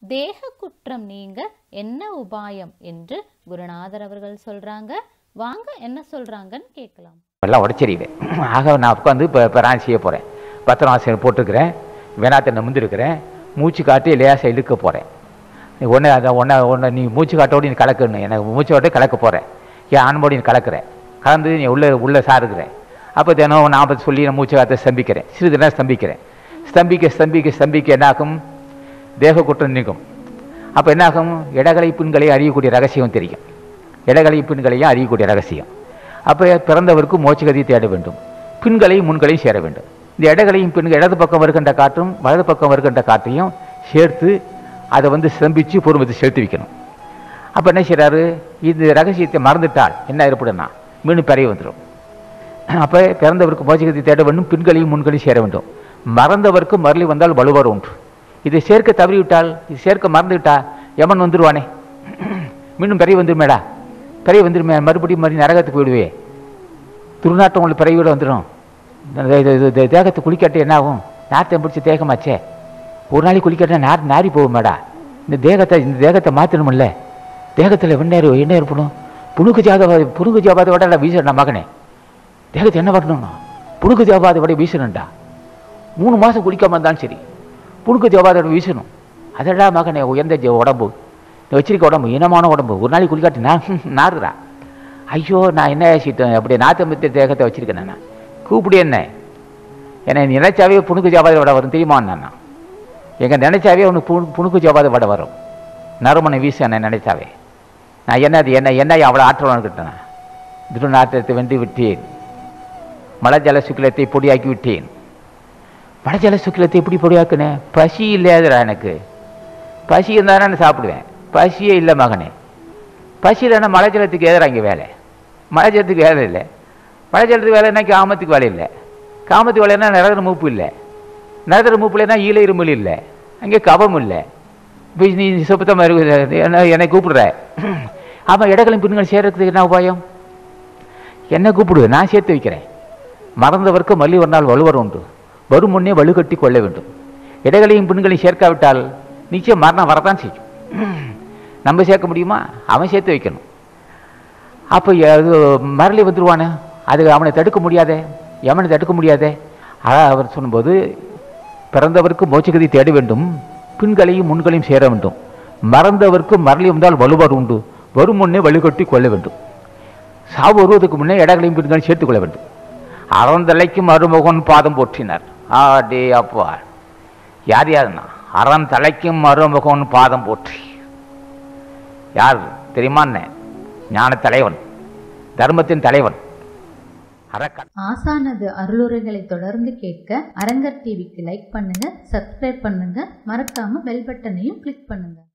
தேக குற்றம் நீங்க என்ன உபாயம் என்று குருநாதர் அவர்கள் சொல்றாங்க வாங்க என்ன சொல்றாங்கன்னு கேட்கலாம் எல்லாம் உடச்சிருவேன் ஆக நான் உட்காந்து இப்போ இப்போ நான் செய்ய போகிறேன் பத்திரமாசனம் போட்டிருக்கிறேன் வேணாத்தை நிமிந்துருக்கிறேன் மூச்சு காட்டி லேசாக இழுக்க போகிறேன் ஒன்று அதை ஒன்றை ஒன்று நீ மூச்சு காட்டோடு நீ கலக்கணும் எனக்கு மூச்சு காட்டோட கலக்க போகிறேன் என் ஆண்போடு நீ கலக்கிறேன் கலந்து நீ உள்ளே உள்ளே சாருக்கிறேன் அப்போ தினம் நான் சொல்லி நான் மூச்சு காற்றை ஸ்தம்பிக்கிறேன் சிறிது நேரம் ஸ்தம்பிக்கிறேன் ஸ்தம்பிக்க ஸ்தம்பிக்க ஸ்தம்பிக்க என்னாகும் தேக குற்றம் நீங்கும் அப்போ என்னாகும் இடகலை பின்களை அறியக்கூடிய ரகசியம் தெரியும் இடகலை பின்களையும் அறியக்கூடிய ரகசியம் அப்போ பிறந்தவருக்கு மோட்சகதியை தேட வேண்டும் பின்களையும் முன்களையும் சேர வேண்டும் இந்த இடகளையும் பின்கள் இடது பக்கம் வருகின்ற காற்றும் வலது பக்கம் வருகின்ற காற்றையும் சேர்த்து அதை வந்து ஸ்தம்பிச்சு பொறுமத்தை செலுத்தி வைக்கணும் அப்போ என்ன செய்கிறாரு இந்த ரகசியத்தை மறந்துட்டால் என்ன ஏற்படும்னா மீண்டும் பெரிய வந்துடும் அப்போ பிறந்தவருக்கு மோட்சகத்தை தேட வேண்டும் பின்களையும் முன்களையும் சேர வேண்டும் மறந்தவருக்கு மரளி வந்தால் வலுவார் உண்டு இதை சேர்க்க தவறிவிட்டால் இது சேர்க்க மறந்துவிட்டா யமன் வந்துடுவானே மீண்டும் பெரிய வந்துருமேடா பெரிய வந்துருமே மறுபடியும் மறுபடியும் நரகத்துக்கு போயிடுவே துர்நாட்டம் உங்களுக்கு பிறவியோட வந்துடும் இந்த- இது- இது- இது தேகத்தை குளிக்காட்டி என்ன ஆகும் நார்த்தை பிடிச்ச தேகமாச்சே ஒரு நாளைக்கு குளிக்காட்டா நார் நாரி போகுமேடா இந்த தேகத்தை இந்த தேகத்தை மாற்றணுமில்ல தேகத்தில் என்ன ஏறு- என்ன ஏற்படும் புணுக்கு ஜாத புணுக்கு ஜாபாத விட வீசணும் மகனே தேகத்தை என்ன பண்ணணும் புணுக்கு ஜாபாத விட வீசணும்டா மூணு மாதம் குடிக்காம இருந்தாலும் சரி புணுக்கு ஜபாதோட வீசணும் அதடா மகனே உயர்ந்த ஜ- உடம்பு நீ வச்சிருக்க உடம்பு இனமான உடம்பு ஒரு நாளைக்கு குளிக்காட்டி நான் நாருடா ஐயோ நான் என்ன ஏசிட்டேன் அப்படி நாத்தமித்த தேகத்தை வச்சிருக்கேன் நான் கூப்பிடு என்ன என்னை நினைச்சாவே புணுக்கு ஜபாத விட வரும் தெரியுமா நான் எங்க நினைச்சாவே உனக்கு புணு புணுக்கு ஜபாத விட வரும் நறுமணம் வீச என்னை நினைச்சாவே நான் என்ன அது என்ன என்ன அவ்வளோ ஆற்றல் கிட்டேன் திருநாட்டத்தை வென்று விட்டேன் மலஜல சுக்கிலத்தை பொடியாக்கி விட்டேன் மலஜல சுக்கிலத்தை எப்படி பொடியாக்குனேன் பசி இல்லையாதுடா எனக்கு பசி இருந்தால் நான் சாப்பிடுவேன் பசியே இல்லை மகனே பசி இல்லைன்னா மலைஜலத்துக்கு எதிராக இங்கே வேலை மலைஜலத்துக்கு வேலை இல்லை மலைஜலத்துக்கு வேலைன்னா காமத்துக்கு வேலை இல்லை காமத்துக்கு வேலைன்னா நிரந்தர மூப்பு இல்லை நிரந்தர மூப்புலன்னா ஈழ இருமல் இல்லை அங்கே கபம் இல்லை இப்போ நீ சுத்தமாக இருக்குது என்ன என்னை கூப்பிடுற ஆமாம் இடங்களும் பின்கள் சேர்றதுக்கு என்ன உபாயம் என்ன கூப்பிடு நான் சேர்த்து வைக்கிறேன் மறந்தவர்க்கு மல்லி ஒரு நாள் வலுவர் உண்டு வரும் முன்னே வலுக்கட்டி கொள்ள வேண்டும் இடைகளையும் பெண்களையும் சேர்க்காவிட்டால் நிச்சயம் மரணம் வரத்தான் செய்யும் நம்ம சேர்க்க முடியுமா அவன் சேர்த்து வைக்கணும் அப்போ அது மரளி வந்துருவானே அது அவனை தடுக்க முடியாதே யமனை தடுக்க முடியாதே ஆக அவர் சொல்லும்போது பிறந்தவருக்கு மோட்சகதி தேட வேண்டும் பின்களையும் முன்களையும் சேர வேண்டும் மறந்தவருக்கு மரளி வந்தால் வலுவார் உண்டு வரும் முன்னே வலுக்கட்டி கொள்ள வேண்டும் சாவு வருவதற்கு முன்னே இடங்களையும் பின்களையும் சேர்த்துக் கொள்ள வேண்டும் அறந்தலைக்கும் மருமகன் பாதம் போற்றினார் ஆடே அப்பா யார் யாருன்னா அறந்தலைக்கும் மருமகன் பாதம் போற்றி யார் தெரியுமா என்ன ஞான தலைவன் தர்மத்தின் தலைவன் அரக்கன் ஆசானது அருளுரைகளை தொடர்ந்து கேட்க அரங்கர் டிவிக்கு லைக் பண்ணுங்க சப்ஸ்கிரைப் பண்ணுங்க மறக்காம பெல் பட்டனையும் கிளிக் பண்ணுங்க